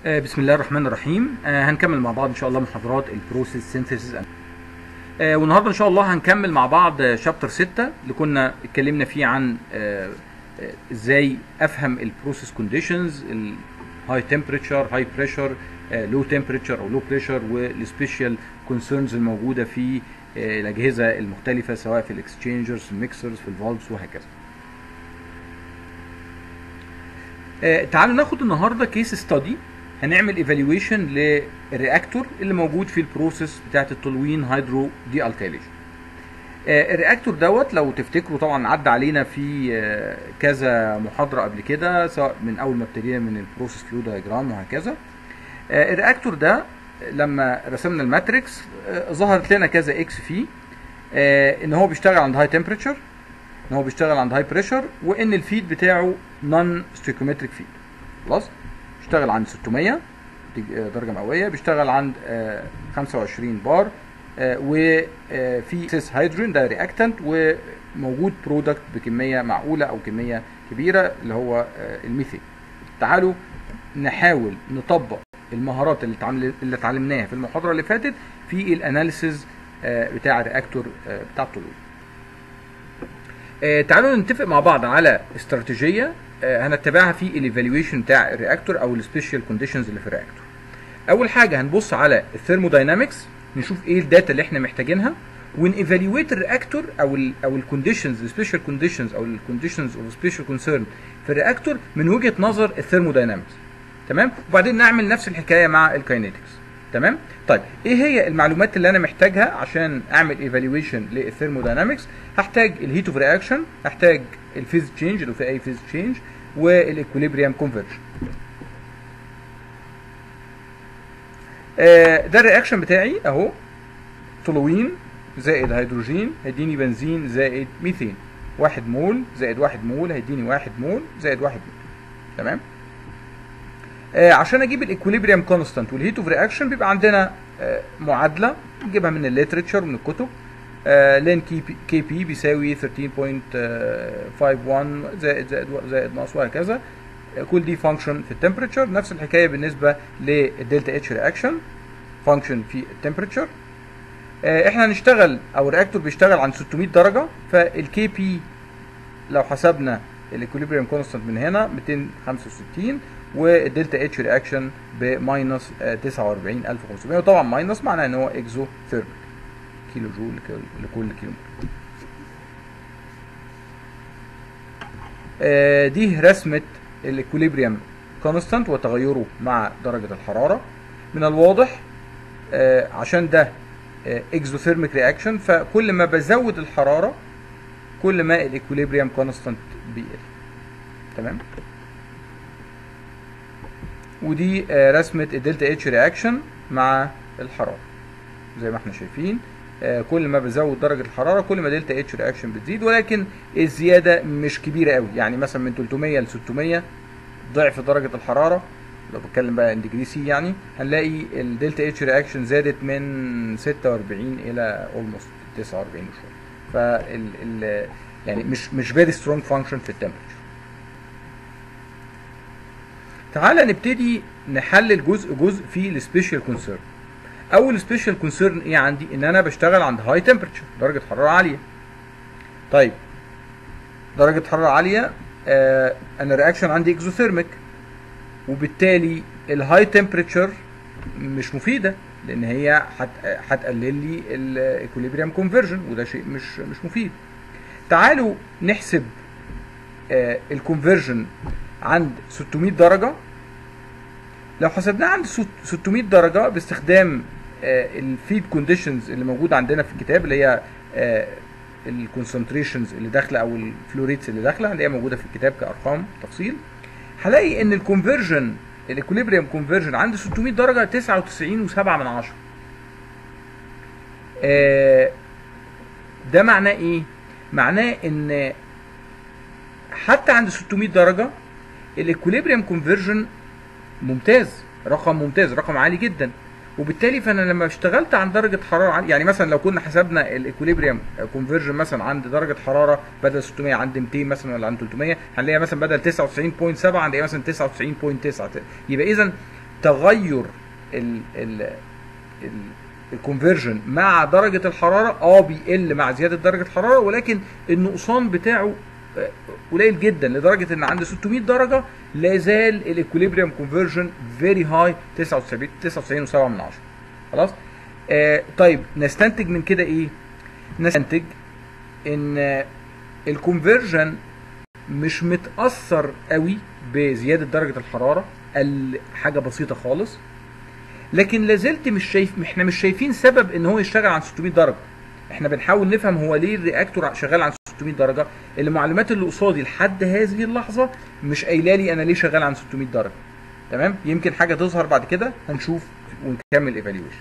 آه، بسم الله الرحمن الرحيم آه، هنكمل مع بعض ان شاء الله محاضرات البروسيس سينثيسيس والنهارده ان شاء الله هنكمل مع بعض شابتر 6 اللي كنا اتكلمنا فيه عن آه، آه، ازاي افهم البروسيس كونديشنز الهاي تمبريتشر هاي بريشر لو تمبريتشر او لو بريشر والسبيشال كونسيرنز الموجوده في آه، الاجهزه المختلفه سواء في الاكسشينجرز في الميكسرز في الفالفز وهكذا آه، تعالوا ناخد النهارده كيس ستادي هنعمل ايفالويشن للرياكتور اللي موجود في البروسيس بتاعت التولوين هيدرو دي الكاليشن الرياكتور دوت لو تفتكروا طبعا عدى علينا في آه، كذا محاضره قبل كده سواء من اول ما ابتدينا من البروسيس فلو دايجرام وهكذا آه، الرياكتور ده لما رسمنا الماتريكس آه، ظهرت لنا كذا اكس فيه آه، ان هو بيشتغل عند هاي تمبريتشر ان هو بيشتغل عند هاي بريشر وان الفيد بتاعه نون ستيكومتريك فيد خلاص بيشتغل عند 600 دي درجه مئويه بيشتغل عند آه، 25 بار آه، وفي سيس هيدروجين ده رياكتنت وموجود برودكت بكميه معقوله او كميه كبيره اللي هو آه، الميثين تعالوا نحاول نطبق المهارات اللي اتعمل- اللي اتعلمناها في المحاضره اللي فاتت في الاناليسز بتاع الرياكتور آه، بتاع الطلوع آه، تعالوا نتفق مع بعض على استراتيجيه آه، هنتبعها في الايفالويشن بتاع الرياكتور او السبيشال كونديشنز اللي في الرياكتور اول حاجه هنبص على الثيرموداينامكس نشوف ايه الداتا اللي احنا محتاجينها ونيفالويت الرياكتور او ال او الكونديشنز السبيشال كونديشنز او الكونديشنز اوف سبيشال كونسيرن في الرياكتور من وجهه نظر الثيرموداينامكس تمام وبعدين نعمل نفس الحكايه مع الكاينetics تمام طيب ايه هي المعلومات اللي انا محتاجها عشان اعمل ايفالويشن للثيرموداينامكس هحتاج الهيت اوف رياكشن هحتاج الفيز تشينج لو في اي فيز تشينج والاكوليبريم كونفرجن آه، ده الرياكشن بتاعي اهو تولوين زائد هيدروجين هيديني بنزين زائد ميثين واحد مول زائد واحد مول هيديني واحد مول زائد واحد مول تمام آه عشان اجيب الاكوليبريم كونستانت والهيت اوف رياكشن بيبقى عندنا آه معادله نجيبها من الليترتشر من الكتب آه لين كي بي, كي بي بيساوي 13.51 زائد زائد زائد ناقص وهكذا آه، كل دي فانكشن في التمبريتشر نفس الحكايه بالنسبه للدلتا اتش رياكشن فانكشن في التمبريتشر آه، احنا هنشتغل او الرياكتور بيشتغل عند 600 درجه فالكي بي لو حسبنا الاكوليبريم كونستانت من هنا 265 والدلتا اتش رياكشن بماينس آه، 49500 وطبعا ماينس معناه ان هو اكزو ثيرميك كيلو جول لكل- لكل كيلو متر. آه، دي رسمه الاكوليبريم كونستانت وتغيره مع درجه الحراره من الواضح آه، عشان ده اكزوثيرميك رياكشن فكل ما بزود الحراره كل ما الاكوليبريم كونستانت بيقل تمام ودي آه، رسمه الدلتا اتش رياكشن مع الحراره زي ما احنا شايفين آه، كل ما بزود درجه الحراره كل ما دلتا اتش رياكشن بتزيد ولكن الزياده مش كبيره قوي يعني مثلا من 300 ل 600 ضعف درجه الحراره لو بتكلم بقى ان ديجري سي يعني هنلاقي الدلتا اتش رياكشن زادت من 46 الى اولموست 49 وشويه فال ال يعني مش مش فيري سترونج فانكشن في التمبريتشر تعالى نبتدي نحلل جزء جزء في السبيشال كونسيرن اول سبيشال كونسيرن ايه عندي ان انا بشتغل عند هاي تمبريتشر درجه حراره عاليه طيب درجه حراره عاليه آه انا الرياكشن عندي اكزوثيرميك وبالتالي الهاي تمبريتشر مش مفيده لان هي هت- هتقلل لي الايكوليبريم كونفرجن وده شيء مش مش مفيد تعالوا نحسب الكونفرجن عند 600 درجه لو حسبناه عند 600 درجه باستخدام الفيد كونديشنز اللي موجوده عندنا في الكتاب اللي هي الكونسنتريشنز اللي داخله او الفلوريتس اللي داخله اللي هي موجوده في الكتاب كارقام تفصيل هلاقي ان الكونفرجن الاكوليبريم كونفرجن عند 600 درجه 99.7 من عشرة آه، ده معناه ايه معناه ان حتى عند 600 درجه الاكوليبريم كونفرجن ممتاز رقم ممتاز رقم عالي جدا وبالتالي فانا لما اشتغلت عند درجه حراره عالية يعني مثلا لو كنا حسبنا الاكوليبريم كونفرجن مثلا عند درجه حراره بدل 600 عند 200 مثلا ولا عند 300 هنلاقيها مثلا بدل 99.7 هنلاقيها مثلا 99.9 يبقى اذا تغير ال ال ال الكونفرجن مع درجه الحراره اه بيقل مع زياده درجه الحراره ولكن النقصان بتاعه آه، قليل جدا لدرجه ان عند 600 درجه لا زال الاكوليبريم كونفرجن فيري هاي 79 99.7 من 10 خلاص آه طيب نستنتج من كده ايه نستنتج ان الكونفرجن مش متاثر قوي بزياده درجه الحراره قل حاجه بسيطه خالص لكن لازلت مش شايف احنا مش شايفين سبب ان هو يشتغل عن 600 درجه احنا بنحاول نفهم هو ليه الرياكتور شغال عن 600 درجه المعلومات اللي قصادي لحد هذه اللحظه مش قايله لي انا ليه شغال عن 600 درجه تمام يمكن حاجه تظهر بعد كده هنشوف ونكمل ايفالويشن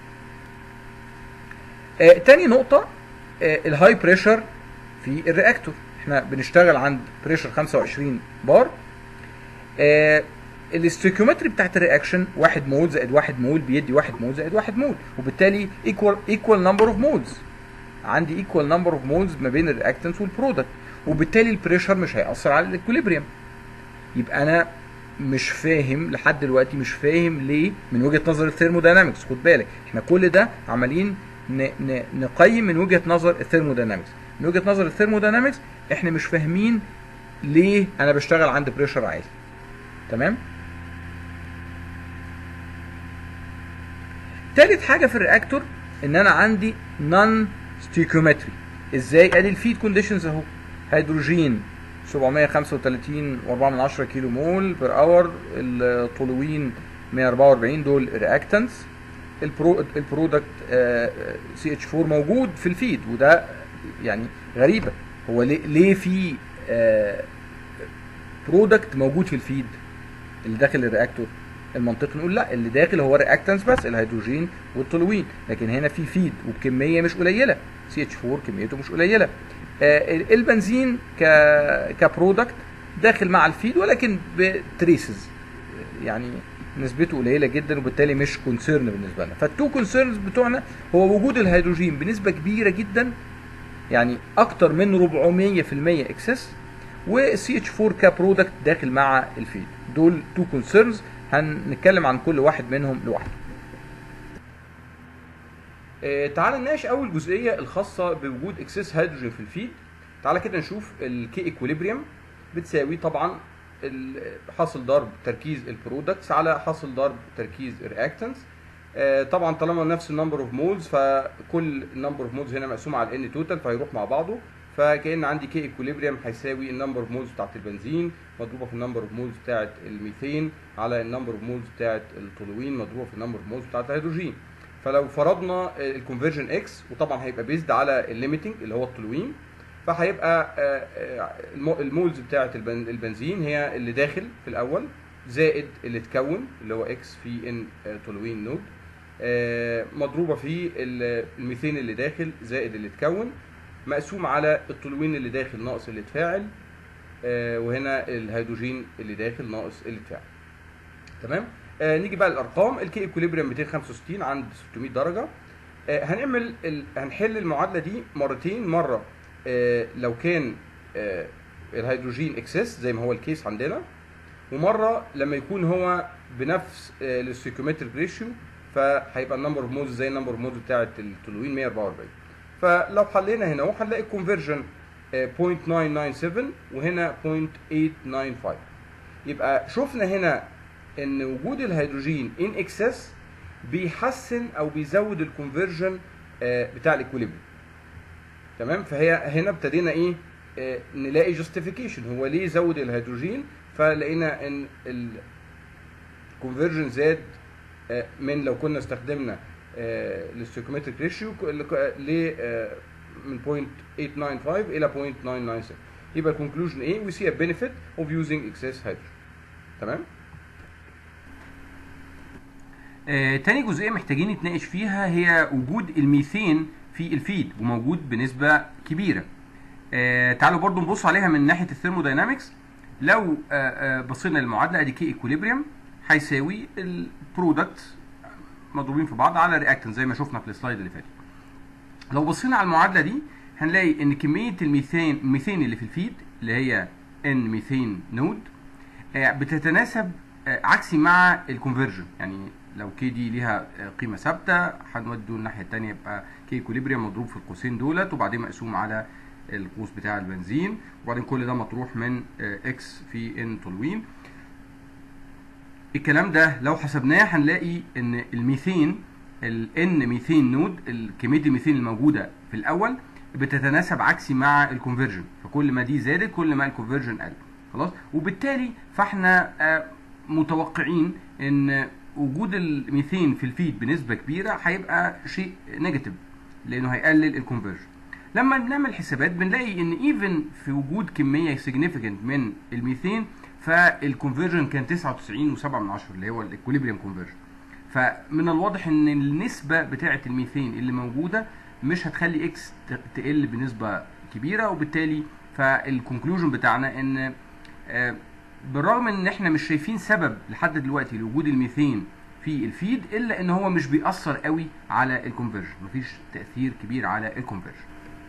آه تاني نقطه آه الهاي بريشر في الرياكتور احنا بنشتغل عند بريشر 25 بار آه الاستيكيومتري بتاعت الرياكشن 1 مول زائد 1 مول بيدي 1 مول زائد 1 مول وبالتالي ايكوال ايكوال نمبر اوف مولز عندي ايكوال نمبر اوف مولز ما بين الرياكتنس والبرودكت وبالتالي البريشر مش هيأثر على الاكوليبريم يبقى انا مش فاهم لحد دلوقتي مش فاهم ليه من وجهه نظر الثيرموداينامكس خد بالك احنا كل ده عمالين ن- ن- نقيم من وجهه نظر الثيرموداينامكس من وجهه نظر الثيرموداينامكس احنا مش فاهمين ليه انا بشتغل عند بريشر عالي تمام تالت حاجه في الرياكتور ان انا عندي نون ستيكيومتري ازاي ادي الفيد كونديشنز اهو هيدروجين 735 و4 من 10 كيلو مول بير اور الطولوين 144 دول رياكتنتس البرو البرودكت سي اتش 4 موجود في الفيد وده يعني غريبه هو ليه ليه في برودكت موجود في الفيد اللي داخل الرياكتور المنطقي نقول لا اللي داخل هو رياكتنس بس الهيدروجين والتولوين لكن هنا في فيد وبكميه مش قليله سي اتش 4 كميته مش قليله آه البنزين ك كبرودكت داخل مع الفيد ولكن بتريسز يعني نسبته قليله جدا وبالتالي مش كونسيرن بالنسبه لنا فالتو كونسيرنز بتوعنا هو وجود الهيدروجين بنسبه كبيره جدا يعني اكتر من 400% اكسس والسي اتش 4 كبرودكت داخل مع الفيد دول تو كونسيرنز هنتكلم عن كل واحد منهم لوحده آه تعال نناقش اول جزئيه الخاصه بوجود اكسس هيدروجين في الفيد تعال كده نشوف الكي ايكوليبريم بتساوي طبعا حاصل ضرب تركيز البرودكتس على حاصل ضرب تركيز الرياكتنتس آه طبعا طالما نفس النمبر اوف مولز فكل النمبر اوف مولز هنا مقسوم على الان توتال فهيروح مع بعضه فكان عندي كي ايكوليبريم هيساوي النمبر اوف مولز بتاعت البنزين مضروبه في النمبر اوف مولز بتاعت الميثين على النمبر اوف مولز بتاعت التولوين مضروبه في النمبر اوف مولز بتاعت الهيدروجين فلو فرضنا الكونفرجن اكس وطبعا هيبقى بيزد على الليميتنج اللي هو التولوين فهيبقى المولز بتاعت البنزين هي اللي داخل في الاول زائد اللي اتكون اللي هو اكس في ان تولوين نود مضروبه في الميثين اللي داخل زائد اللي اتكون مقسوم على التولوين اللي داخل ناقص اللي اتفاعل آه وهنا الهيدروجين اللي داخل ناقص اللي اتفاعل تمام آه نيجي بقى للارقام الكي ايكوليبريم 265 عند 600 درجه آه هنعمل ال... هنحل المعادله دي مرتين مره آه لو كان آه الهيدروجين اكسس زي ما هو الكيس عندنا ومره لما يكون هو بنفس آه الستيكيومتريك ريشيو فهيبقى النمبر اوف مولز زي النمبر اوف مولز بتاعه التولوين 144 فلو حلينا هنا اهو هنلاقي الكونفرجن 0.997 وهنا 0.895 يبقى شفنا هنا ان وجود الهيدروجين ان اكسس بيحسن او بيزود الكونفرجن بتاع الاكوليبريم تمام فهي هنا ابتدينا ايه نلاقي جاستيفيكيشن هو ليه زود الهيدروجين فلقينا ان الكونفرجن زاد من لو كنا استخدمنا الاستيكومتريك ريشيو ل من 0.895 الى 0.997 يبقى الكونكلوجن ايه وي سي ا بنفيت اوف يوزنج اكسس هيدروجين تمام آه، تاني جزئيه محتاجين نتناقش فيها هي وجود الميثين في الفيد وموجود بنسبه كبيره آه، تعالوا برضو نبص عليها من ناحيه الثيرموداينامكس لو آه، آه، بصينا للمعادله ادي كي ايكوليبريم هيساوي البرودكت مضروبين في بعض على رياكتنت زي ما شفنا في السلايد اللي فات لو بصينا على المعادله دي هنلاقي ان كميه الميثان الميثين اللي في الفيد اللي هي ان ميثين نود بتتناسب آه، عكسي مع الكونفرجن يعني لو كي دي ليها آه، قيمه ثابته هنوديه الناحيه الثانيه يبقى كي كوليبريم مضروب في القوسين دولت وبعدين مقسوم على القوس بتاع البنزين وبعدين كل ده مطروح من آه، اكس في ان تولوين الكلام ده لو حسبناه هنلاقي ان الميثين الان ميثين نود ال- كميه الميثين الموجوده في الاول بتتناسب عكسي مع الكونفرجن فكل ما دي زادت كل ما الكونفرجن قل خلاص وبالتالي فاحنا آه، متوقعين ان وجود الميثين في الفيد بنسبه كبيره هيبقى شيء نيجاتيف لانه هيقلل الكونفرجن لما بنعمل حسابات بنلاقي ان ايفن في وجود كميه سيجنيفيكانت من الميثين فالكونفرجن كان 99.7 من عشرة اللي هو الاكوليبريم كونفرجن فمن الواضح ان النسبه بتاعه الميثين اللي موجوده مش هتخلي اكس ت- تقل بنسبه كبيره وبالتالي فالكونكلوجن بتاعنا ان آه، بالرغم ان احنا مش شايفين سبب لحد دلوقتي لوجود الميثين في الفيد الا ان هو مش بيأثر قوي على الكونفرجن مفيش تأثير كبير على الكونفرجن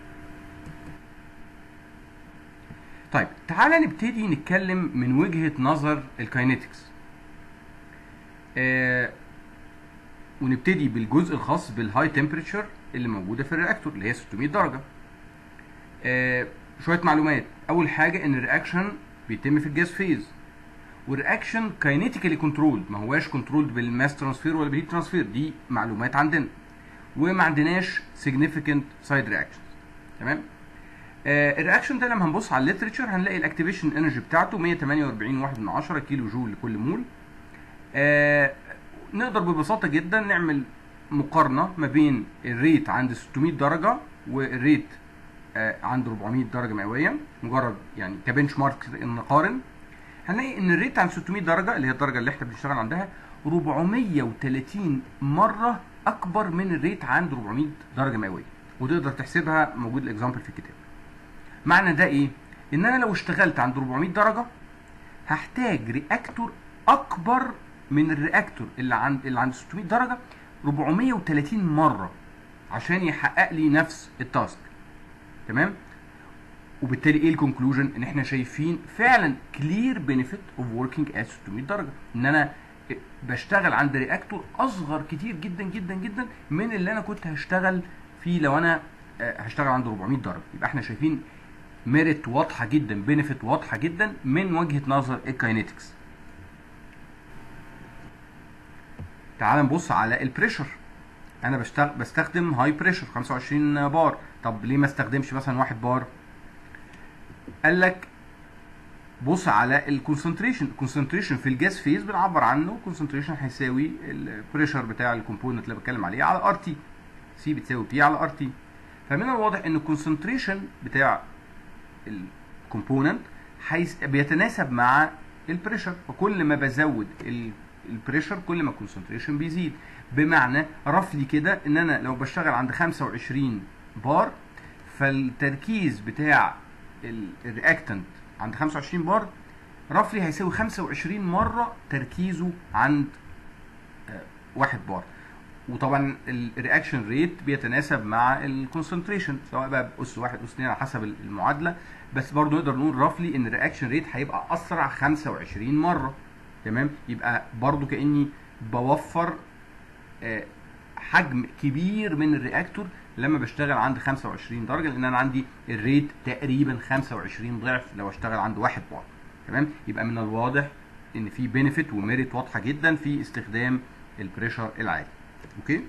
طيب تعالى نبتدي نتكلم من وجهة نظر الكاينetics آه ونبتدي بالجزء الخاص بالهاي تمبريتشر اللي موجوده في الرياكتور اللي هي 600 درجه آه شويه معلومات اول حاجه ان الرياكشن بيتم في الجاز فيز والرياكشن كاينيتيكالي كنترول ما هواش كنترولد بالماس ترانسفير ولا بالهيت ترانسفير دي معلومات عندنا وما عندناش significant سايد رياكشنز تمام آه الرياكشن ده لما هنبص على الليترشر هنلاقي الاكتيفيشن انرجي بتاعته 148 واحد من 10 كيلو جول لكل مول آه نقدر ببساطه جدا نعمل مقارنه ما بين الريت عند 600 درجه والريت آه عند 400 درجه مئويه مجرد يعني كبنش مارك نقارن هنلاقي ان الريت عند 600 درجه اللي هي الدرجه اللي احنا بنشتغل عندها 430 مره اكبر من الريت عند 400 درجه مئويه وتقدر تحسبها موجود الاكزامبل في الكتاب معنى ده ايه ان انا لو اشتغلت عند 400 درجه هحتاج رياكتور اكبر من الرياكتور اللي عند اللي عند 600 درجه 430 مره عشان يحقق لي نفس التاسك تمام وبالتالي ايه الكونكلوجن ان احنا شايفين فعلا كلير بنفيت اوف وركينج ات 600 درجه ان انا بشتغل عند رياكتور اصغر كتير جدا جدا جدا من اللي انا كنت هشتغل فيه لو انا هشتغل عند 400 درجه يبقى احنا شايفين ميريت واضحه جدا بنفيت واضحه جدا من وجهه نظر الكاينetics تعال نبص على البريشر انا بشتغل بستخدم هاي بريشر 25 بار طب ليه ما استخدمش مثلا 1 بار قال لك بص على الكونسنتريشن الكونسنتريشن في الجاز فيز بنعبر عنه كونسنتريشن هيساوي البريشر بتاع الكومبوننت اللي بتكلم عليه على ار تي سي بتساوي بي على ار تي فمن الواضح ان الكونسنتريشن بتاع الكومبوننت بيتناسب مع البريشر فكل ما بزود البريشر كل ما الكونسنتريشن بيزيد بمعنى رفلي كده ان انا لو بشتغل عند 25 بار فالتركيز بتاع الرياكتنت عند 25 بار رفلي هيساوي 25 مره تركيزه عند 1 بار وطبعا الرياكشن ريت بيتناسب مع الكونسنتريشن سواء بقى باس واحد اس 2 على حسب المعادله بس برضه نقدر نقول رفلي ان الرياكشن ريت هيبقى اسرع 25 مره تمام يبقى برضه كاني بوفر حجم كبير من الرياكتور لما بشتغل عند 25 درجه لان انا عندي الريت تقريبا 25 ضعف لو اشتغل عند 1 بار تمام يبقى من الواضح ان في بينيفيت وميريت واضحه جدا في استخدام البريشر العالي اوكي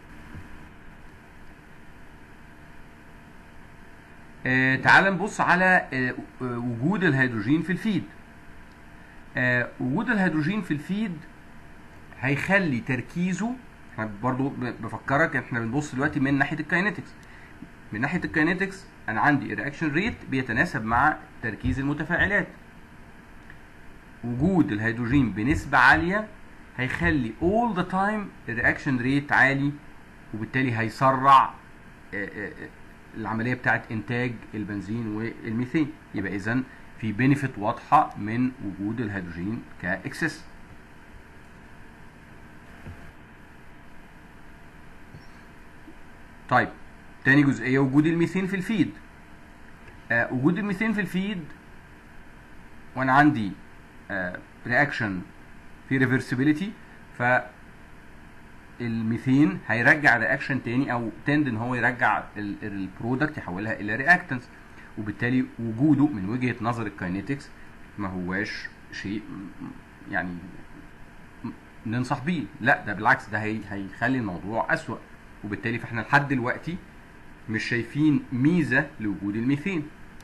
آه تعال نبص على آه وجود الهيدروجين في الفيد آه وجود الهيدروجين في الفيد هيخلي تركيزه احنا برضو بفكرك احنا بنبص دلوقتي من ناحيه الكاينetics من ناحيه الكاينetics انا عندي الرياكشن ريت بيتناسب مع تركيز المتفاعلات وجود الهيدروجين بنسبه عاليه هيخلي all the time الرياكشن ريت عالي وبالتالي هيسرع العمليه بتاعه انتاج البنزين والميثين يبقى اذا في بينيفيت واضحه من وجود الهيدروجين كاكسس طيب تاني جزئيه وجود الميثين في الفيد آه وجود الميثين في الفيد وانا عندي آه رياكشن في ريفرسبيليتي ف الميثين هيرجع رياكشن تاني او تند ان هو يرجع البرودكت يحولها الى رياكتنس وبالتالي وجوده من وجهه نظر الكاينيتكس ما هواش شيء يعني ننصح بيه لا ده بالعكس ده هي هيخلي الموضوع اسوأ وبالتالي فاحنا لحد دلوقتي مش شايفين ميزه لوجود الميثين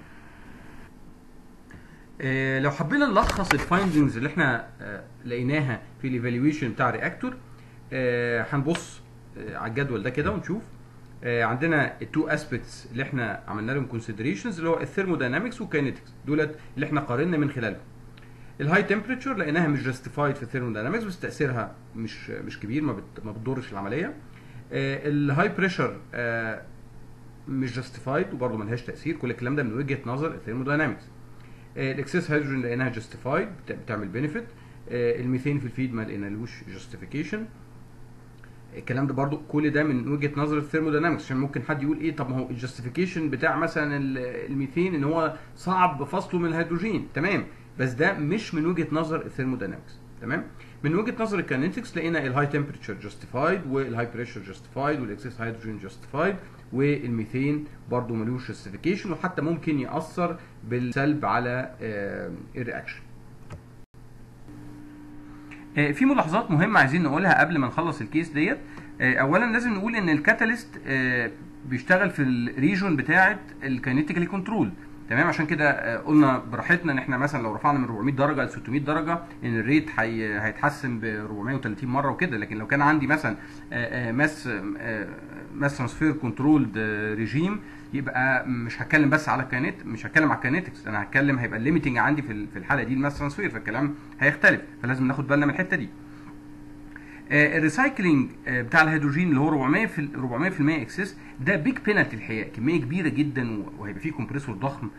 آه لو حبينا نلخص الفايندنجز اللي احنا آه لقيناها في الايفالويشن بتاع رياكتور آه هنبص آه على الجدول ده كده ونشوف آه عندنا التو اسبيكتس اللي احنا عملنا لهم كونسيدريشنز اللي هو الثيرموداينامكس والكاينetics دولت اللي احنا قارنا من خلالهم الهاي تمبريتشر لقيناها مش جاستيفايد في الثيرموداينامكس بس تاثيرها مش مش كبير ما بت ما بتضرش العمليه الهاي بريشر مش جاستيفايد وبرضه ملهاش تاثير كل الكلام ده من وجهه نظر الثيرموداينامكس الاكسس هيدروجين لقيناها جاستيفايد بتعمل بينيفيت الميثين في الفيد ما لقينالوش جاستيفيكيشن الكلام ده برضو كل ده من وجهه نظر الثيرموداينامكس عشان ممكن حد يقول ايه طب ما هو الجاستيفيكيشن بتاع مثلا الميثين ان هو صعب فصله من الهيدروجين تمام بس ده مش من وجهه نظر الثيرموداينامكس تمام من وجهه نظر الكاينetics لقينا الهاي تمبريتشر جاستيفايد والهاي بريشر جاستيفايد والاكسس هيدروجين جاستيفايد والميثين برضو ملوش جاستيفيكيشن وحتى ممكن ياثر بالسلب على الرياكشن في ملاحظات مهمه عايزين نقولها قبل ما نخلص الكيس ديت اولا لازم نقول ان الكاتاليست بيشتغل في الريجون بتاعه الكاينيتيكالي كنترول تمام عشان كده قلنا براحتنا ان احنا مثلا لو رفعنا من 400 درجه ل 600 درجه ان الريت هي هيتحسن ب 430 مره وكده لكن لو كان عندي مثلا ماس ماس ترانسفير كنترولد ريجيم يبقى مش هتكلم بس على الكاينت مش هتكلم على الكاينetics انا هتكلم هيبقى الليميتنج عندي في في الحاله دي الماس ترانسفير فالكلام هيختلف فلازم ناخد بالنا من الحته دي الريسايكلينج بتاع الهيدروجين اللي هو 400 في 400% اكسس ده بيج بينالتي الحقيقه كميه كبيره جدا وهيبقى فيه كومبريسور ضخم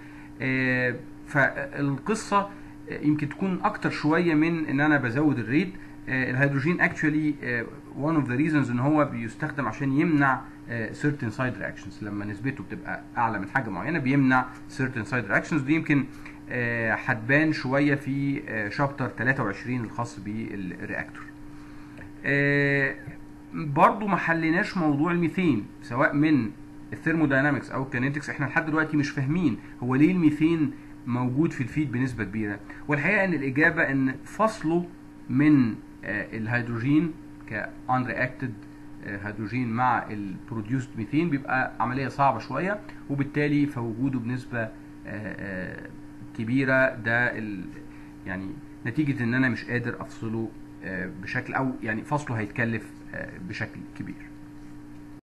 فالقصه يمكن تكون اكتر شويه من ان انا بزود الريت الهيدروجين اكشولي one اوف ذا ريزونز ان هو بيستخدم عشان يمنع certain side reactions لما نسبته بتبقى اعلى من حاجه معينه بيمنع certain side reactions دي يمكن هتبان شويه في شابتر 23 الخاص بالرياكتور آه برضو ما حليناش موضوع الميثين سواء من الثيرموداينامكس او الكينetics احنا لحد دلوقتي مش فاهمين هو ليه الميثين موجود في الفيد بنسبه كبيره والحقيقه ان الاجابه ان فصله من آه الهيدروجين كان رياكتد هيدروجين مع البروديوسد ميثين بيبقى عمليه صعبه شويه وبالتالي فوجوده بنسبه آه كبيره ده يعني نتيجه ان انا مش قادر افصله بشكل او يعني فصله هيتكلف بشكل كبير